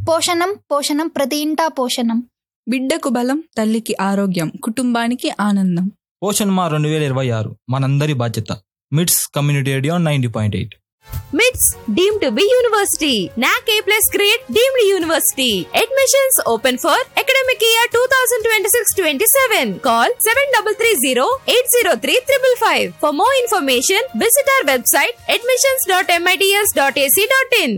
పోషణం పోషణం ప్రతి ఇంటా పోషణం బిడ్డకు బలం తల్లికి ఆరోగ్యం కుటుంబానికి ఆనందం పోషణ్ మా రెండు వేల ఇరవై ఆరు మనందరి బాధ్యత MITS community radio ninety point eight MITS deemed to be university. NAC A plus grade deemed university. Admissions open for academic year 2026-27. Call 7330-803-555. For more information, visit our website admissions.mits.ac.in.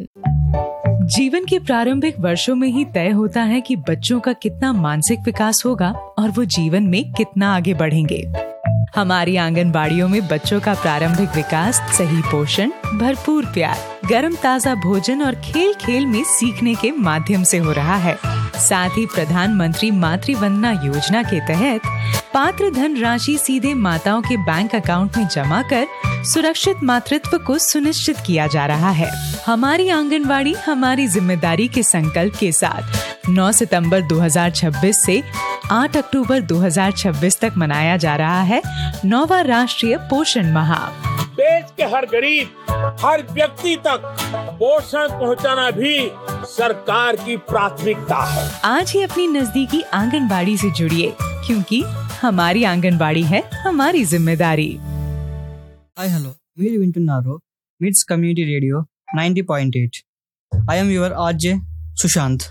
जीवन के प्रारंभिक वर्षों में ही तय होता है कि बच्चों का कितना मानसिक विकास होगा और वो जीवन में कितना आगे बढ़ेंगे हमारी आंगनबाड़ियों में बच्चों का प्रारंभिक विकास सही पोषण भरपूर प्यार गर्म ताजा भोजन और खेल खेल में सीखने के माध्यम से हो रहा है साथ ही प्रधानमंत्री मातृ वंदना योजना के तहत पात्र धन राशि सीधे माताओं के बैंक अकाउंट में जमा कर सुरक्षित मातृत्व को सुनिश्चित किया जा रहा है हमारी आंगनवाड़ी हमारी जिम्मेदारी के संकल्प के साथ 9 सितंबर 2026 से 8 अक्टूबर 2026 तक मनाया जा रहा है नौवा राष्ट्रीय पोषण माह देश के हर गरीब हर व्यक्ति तक पोषण पहुंचाना भी सरकार की प्राथमिकता है आज ही अपनी नजदीकी आंगनबाड़ी से जुड़िए क्योंकि हमारी आंगनबाड़ी है हमारी जिम्मेदारी హాయ్ హలో మీరు వింటున్నారు MITS community radio ninety point eight I'm your RJ Sushant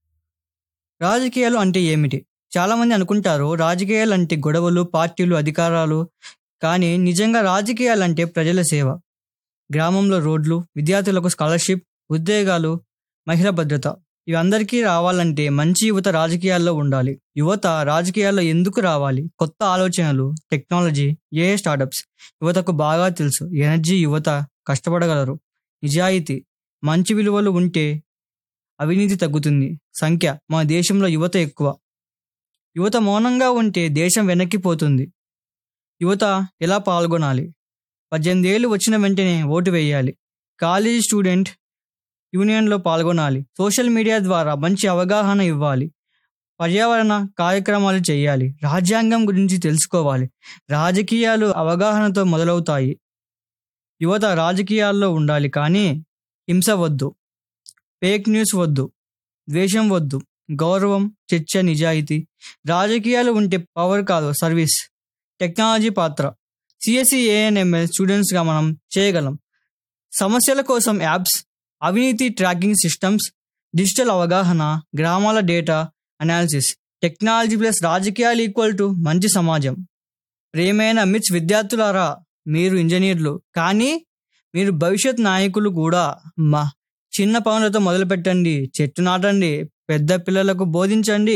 రాజకీయాలు అంటే ఏమిటి చాలామంది అనుకుంటారు రాజకీయాలు అంటే గొడవలు పార్టీలు అధికారాలు కానీ నిజంగా రాజకీయాలు అంటే ప్రజల సేవ గ్రామంలో రోడ్లు విద్యార్థులకు స్కాలర్షిప్ ఉద్యోగాలు మహిళా భద్రత ఇవి అందరికీ రావాలంటే మంచి యువత రాజకీయాల్లో ఉండాలి యువత రాజకీయాల్లో ఎందుకు రావాలి కొత్త ఆలోచనలు టెక్నాలజీ ఏ స్టార్టప్స్ యువతకు బాగా తెలుసు ఎనర్జీ యువత కష్టపడగలరు నిజాయితీ మంచి విలువలు ఉంటే అవినీతి తగ్గుతుంది సంఖ్య మన దేశంలో యువత ఎక్కువ యువత మౌనంగా ఉంటే దేశం వెనక్కిపోతుంది యువత ఎలా పాల్గొనాలి పద్దెనిమిది ఏళ్ళు వచ్చిన వెంటనే ఓటు వేయాలి కాలేజీ స్టూడెంట్ యూనియన్లో పాల్గొనాలి సోషల్ మీడియా ద్వారా మంచి అవగాహన ఇవ్వాలి పర్యావరణ కార్యక్రమాలు చేయాలి రాజ్యాంగం గురించి తెలుసుకోవాలి రాజకీయాలు అవగాహనతో మొదలవుతాయి యువత రాజకీయాల్లో ఉండాలి కానీ హింస వద్దు ఫేక్ న్యూస్ వద్దు ద్వేషం వద్దు గౌరవం చర్చ నిజాయితీ రాజకీయాలు ఉంటే పవర్ కాదు సర్వీస్ టెక్నాలజీ పాత్ర సిఎస్సి ఏఎన్ఎంఎల్ స్టూడెంట్స్గా మనం చేయగలం సమస్యల కోసం యాప్స్ అవినీతి ట్రాకింగ్ సిస్టమ్స్ డిజిటల్ అవగాహన గ్రామాల డేటా అనాలిసిస్ టెక్నాలజీ ప్లస్ రాజకీయాలు ఈక్వల్ టు మంచి సమాజం ప్రేమైన మిట్స్ విద్యార్థులారా మీరు ఇంజనీర్లు కానీ మీరు భవిష్యత్ నాయకులు కూడా మా చిన్న పనులతో మొదలు పెట్టండి చెట్టు నాటండి పెద్ద పిల్లలకు బోధించండి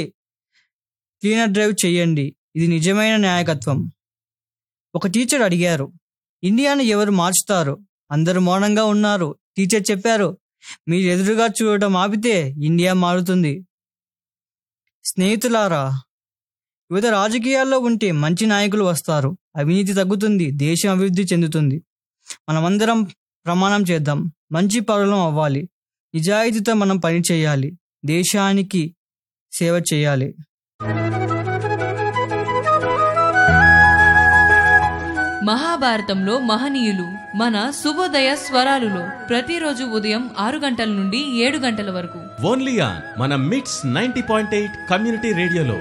క్లీనర్ డ్రైవ్ చేయండి ఇది నిజమైన నాయకత్వం ఒక టీచర్ అడిగారు ఇండియాను ఎవరు మార్చుతారు అందరూ మౌనంగా ఉన్నారు టీచర్ చెప్పారు మీరు ఎదురుగా చూడటం ఆపితే ఇండియా మారుతుంది స్నేహితులారా యువత రాజకీయాల్లో ఉంటే మంచి నాయకులు వస్తారు అవినీతి తగ్గుతుంది దేశం అభివృద్ధి చెందుతుంది మనమందరం ప్రమాణం చేద్దాం మంచి పౌరులం అవ్వాలి నిజాయితీతో మనం పని చేయాలి దేశానికి సేవ చేయాలి మహాభారతంలో మహనీయులు మన శుభోదయ స్వరాలులో ప్రతిరోజు ఉదయం ఆరు గంటల నుండి ఏడు గంటల వరకు ఓన్లీ ఆన్ మన MITS ninety point eight community రేడియోలో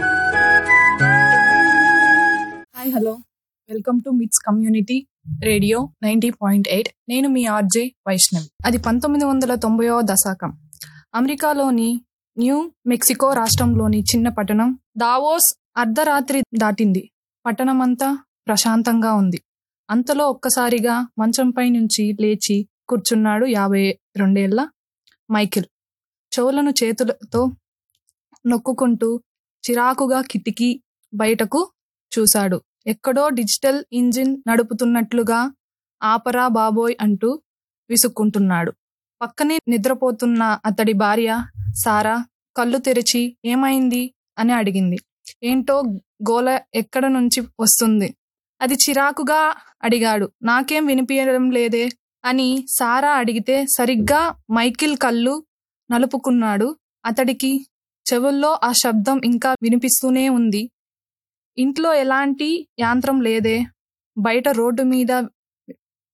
hi hello welcome to MITS community radio ninety point eight నేను మీ ఆర్జే వైష్ణవి అది పంతొమ్మిది వందల తొంభైవ దశకం అమెరికాలోని న్యూ మెక్సికో రాష్ట్రంలోని చిన్న పట్టణం దావోస్ అర్ధరాత్రి దాటింది పట్టణమంతా ప్రశాంతంగా ఉంది అంతలో ఒక్కసారిగా మంచంపై నుంచి లేచి కూర్చున్నాడు యాభై రెండేళ్ల మైకిల్ చెవులను చేతులతో నొక్కుకుంటూ చిరాకుగా కిటికీ బయటకు చూశాడు ఎక్కడో డిజిటల్ ఇంజిన్ నడుపుతున్నట్లుగా ఆపరా బాబోయ్ అంటూ విసుక్కుంటున్నాడు పక్కనే నిద్రపోతున్న అతడి భార్య సారా కళ్ళు తెరిచి ఏమైంది అని అడిగింది ఏంటో గోల ఎక్కడ నుంచి వస్తుంది అది చిరాకుగా అడిగాడు నాకేం వినిపించడం లేదే అని సారా అడిగితే సరిగ్గా మైకిల్ కళ్ళు నలుపుకున్నాడు అతడికి చెవుల్లో ఆ శబ్దం ఇంకా వినిపిస్తూనే ఉంది ఇంట్లో ఎలాంటి యాంత్రం లేదే బయట రోడ్డు మీద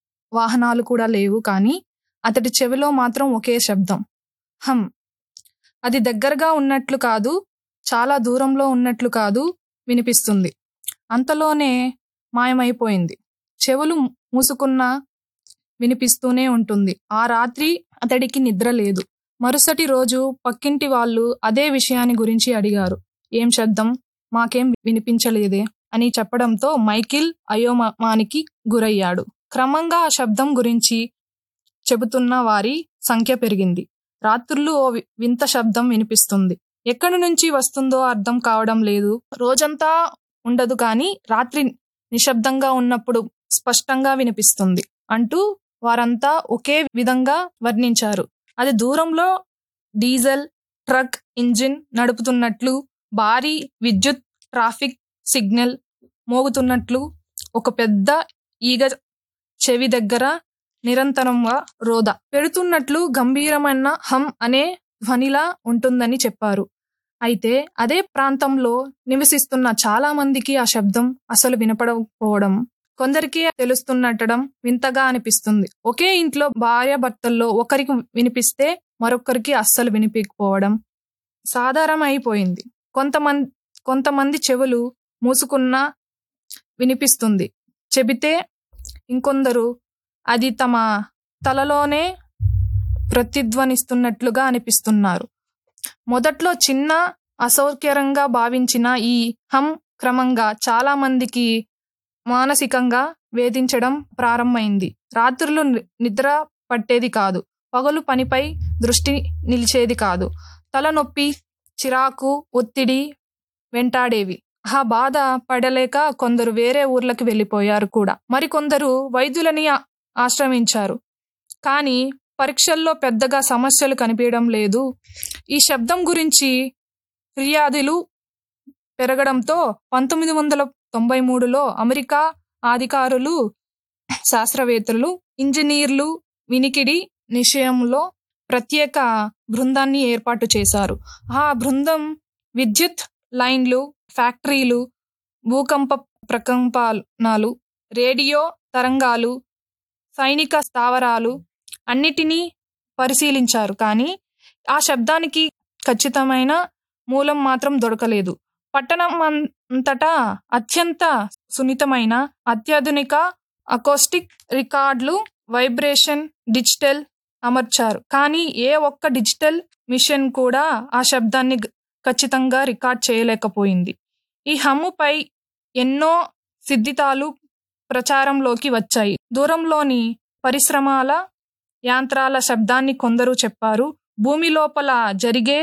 వాహనాలు కూడా లేవు కానీ అతడి చెవిలో మాత్రం ఒకే శబ్దం హం అది దగ్గరగా ఉన్నట్లు కాదు చాలా దూరంలో ఉన్నట్లు కాదు వినిపిస్తుంది అంతలోనే మాయమైపోయింది చెవులు మూసుకున్నా వినిపిస్తూనే ఉంటుంది ఆ రాత్రి అతడికి నిద్ర లేదు మరుసటి రోజు పక్కింటి వాళ్ళు అదే విషయాన్ని గురించి అడిగారు ఏం శబ్దం మాకేం వినిపించలేదే అని చెప్పడంతో మైకిల్ అయోమానికి గురయ్యాడు క్రమంగా ఆ శబ్దం గురించి చెబుతున్న వారి సంఖ్య పెరిగింది రాత్రులు ఓ వి- వింత శబ్దం వినిపిస్తుంది ఎక్కడి నుంచి వస్తుందో అర్థం కావడం లేదు రోజంతా ఉండదు కానీ రాత్రి నిశ్శబ్దంగా ఉన్నప్పుడు స్పష్టంగా వినిపిస్తుంది అంటూ వారంతా ఒకే విధంగా వర్ణించారు అది దూరంలో డీజిల్ ట్రక్ ఇంజిన్ నడుపుతున్నట్లు భారీ విద్యుత్ ట్రాఫిక్ సిగ్నల్ మోగుతున్నట్లు ఒక పెద్ద ఈగ చెవి దగ్గర నిరంతరంగా రోద పెడుతున్నట్లు గంభీరమైన హమ్ అనే ధ్వనిలా ఉంటుందని చెప్పారు అయితే అదే ప్రాంతంలో నివసిస్తున్న చాలా మందికి ఆ శబ్దం అసలు వినపడకపోవడం కొందరికి తెలుస్తున్నట్టడం వింతగా అనిపిస్తుంది ఒకే ఇంట్లో భార్య భర్తల్లో ఒకరికి వినిపిస్తే మరొకరికి అస్సలు వినిపించకపోవడం సాధారణమైపోయింది కొంతమంది కొంతమంది చెవులు మూసుకున్నా వినిపిస్తుంది చెబితే ఇంకొందరు అది తమ తలలోనే ప్రతిధ్వనిస్తున్నట్లుగా అనిపిస్తున్నారు మొదట్లో చిన్న అసౌకర్యంగా భావించిన ఈ హమ్ క్రమంగా చాలా మందికి మానసికంగా వేధించడం ప్రారంభమైంది రాత్రులు ని- నిద్ర పట్టేది కాదు పగలు పనిపై దృష్టి నిలిచేది కాదు తలనొప్పి చిరాకు ఒత్తిడి వెంటాడేవి ఆ బాధ పడలేక కొందరు వేరే ఊర్లకు వెళ్ళిపోయారు కూడా మరికొందరు వైద్యులని ఆ- ఆశ్రమించారు కానీ పరీక్షల్లో పెద్దగా సమస్యలు కనిపించడం లేదు ఈ శబ్దం గురించి ఫిర్యాదులు పెరగడంతో పంతొమ్మిది వందల తొంభై మూడులో అమెరికా అధికారులు శాస్త్రవేత్తలు ఇంజనీర్లు వినికిడి నిషయంలో ప్రత్యేక బృందాన్ని ఏర్పాటు చేశారు ఆ బృందం విద్యుత్ లైన్లు ఫ్యాక్టరీలు భూకంప ప్రకంపనాలు రేడియో తరంగాలు సైనిక స్థావరాలు అన్నిటినీ పరిశీలించారు కానీ ఆ శబ్దానికి ఖచ్చితమైన మూలం మాత్రం దొరకలేదు పట్టణం అం- అంతటా అత్యంత సున్నితమైన అత్యాధునిక అకోస్టిక్ రికార్డులు వైబ్రేషన్ డిజిటల్ అమర్చారు కానీ ఏ ఒక్క డిజిటల్ మిషన్ కూడా ఆ శబ్దాన్ని గ- ఖచ్చితంగా రికార్డ్ చేయలేకపోయింది ఈ హమ్ముపై ఎన్నో సిద్ధితాలు ప్రచారంలోకి వచ్చాయి దూరంలోని పరిశ్రమల యంత్రాల శబ్దాన్ని కొందరు చెప్పారు భూమి లోపల జరిగే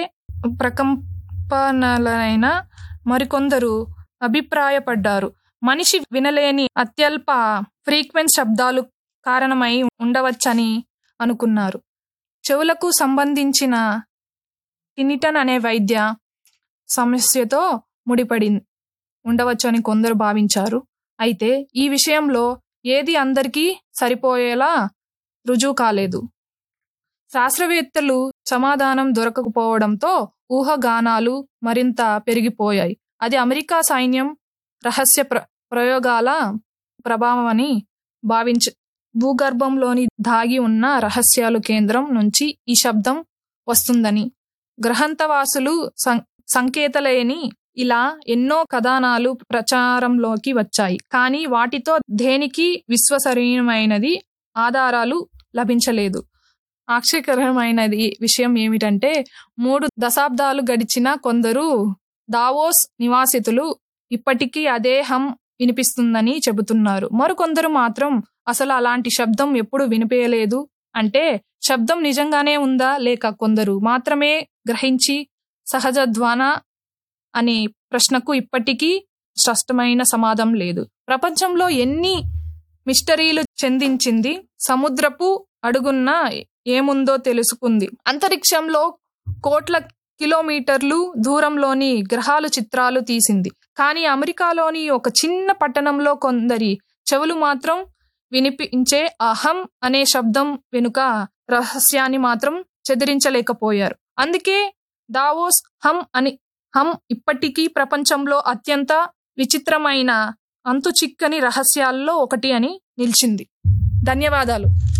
ప్రకంపనలైన మరికొందరు అభిప్రాయపడ్డారు మనిషి వినలేని అత్యల్ప ఫ్రీక్వెంట్ శబ్దాలు కారణమై ఉండవచ్చని అనుకున్నారు చెవులకు సంబంధించిన టినిటన్ అనే వైద్య సమస్యతో ముడిపడి ఉండవచ్చని కొందరు భావించారు అయితే ఈ విషయంలో ఏది అందరికీ సరిపోయేలా రుజువు కాలేదు శాస్త్రవేత్తలు సమాధానం దొరకకపోవడంతో ఊహగానాలు మరింత పెరిగిపోయాయి అది అమెరికా సైన్యం రహస్య ప్ర ప్రయోగాల ప్రభావమని భావించ భూగర్భంలోని దాగి ఉన్న రహస్యాలు కేంద్రం నుంచి ఈ శబ్దం వస్తుందని గ్రహంతవాసులు సం సంకేతలేని ఇలా ఎన్నో కథనాలు ప్రచారంలోకి వచ్చాయి కానీ వాటితో దేనికి విశ్వసనీయమైనది ఆధారాలు లభించలేదు ఆశ్చర్యకరమైనది విషయం ఏమిటంటే మూడు దశాబ్దాలు గడిచిన కొందరు దావోస్ నివాసితులు ఇప్పటికీ అదే హం వినిపిస్తుందని చెబుతున్నారు మరికొందరు మాత్రం అసలు అలాంటి శబ్దం ఎప్పుడు వినిపించలేదు అంటే శబ్దం నిజంగానే ఉందా లేక కొందరు మాత్రమే గ్రహించి సహజ ధ్వాన అనే ప్రశ్నకు ఇప్పటికీ స్పష్టమైన సమాధానం లేదు ప్రపంచంలో ఎన్ని మిస్టరీలు చెందించింది సముద్రపు అడుగున్న ఏముందో తెలుసుకుంది అంతరిక్షంలో కోట్ల కిలోమీటర్లు దూరంలోని గ్రహాలు చిత్రాలు తీసింది కానీ అమెరికాలోని ఒక చిన్న పట్టణంలో కొందరి చెవులు మాత్రం వినిపించే అహం అనే శబ్దం వెనుక రహస్యాన్ని మాత్రం చెదిరించలేకపోయారు అందుకే దావోస్ హం అని హం ఇప్పటికీ ప్రపంచంలో అత్యంత విచిత్రమైన అంతు చిక్కని రహస్యాల్లో ఒకటి అని నిలిచింది ధన్యవాదాలు